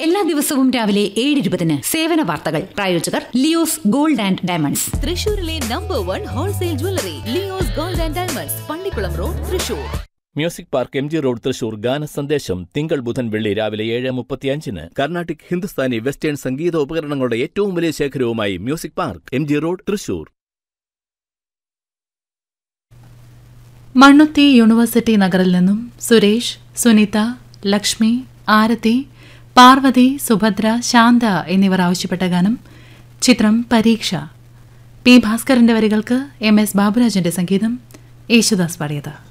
എല്ലാ ദിവസവും രാവിലെ ഏഴ് ഇരുപതിന് സേവന വാർത്തകൾ പ്രായോജകർ ലിയോസ് ഗോൾഡ് ആൻഡ് ഡയമണ്ട്സ് തൃശൂരിലെ number one wholesale jewellery Leo's gold and diamonds Pallikkulam road Thrissur music park M G road Thrissur ഗാന സന്ദേശം തിങ്കൾ ബുധൻ വെള്ളി രാവിലെ ഏഴ് മുപ്പത്തിയഞ്ചിന് കർണാട്ടിക് ഹിന്ദുസ്ഥാനി വെസ്റ്റേൺ സംഗീത ഉപകരണങ്ങളുടെ ഏറ്റവും വലിയ ശേഖരവുമായി music park M G road Thrissur Mannuthy university നഗറിൽ നിന്നും സുരേഷ് സുനിത ലക്ഷ്മി ആരതി പാർവതി സുഭദ്ര ശാന്ത എന്നിവർ ആവശ്യപ്പെട്ട ഗാനം ചിത്രം പരീക്ഷ പി ഭാസ്കരന്റെ വരികൾക്ക് എം എസ് ബാബുരാജന്റെ സംഗീതം യേശുദാസ് പാടിയത്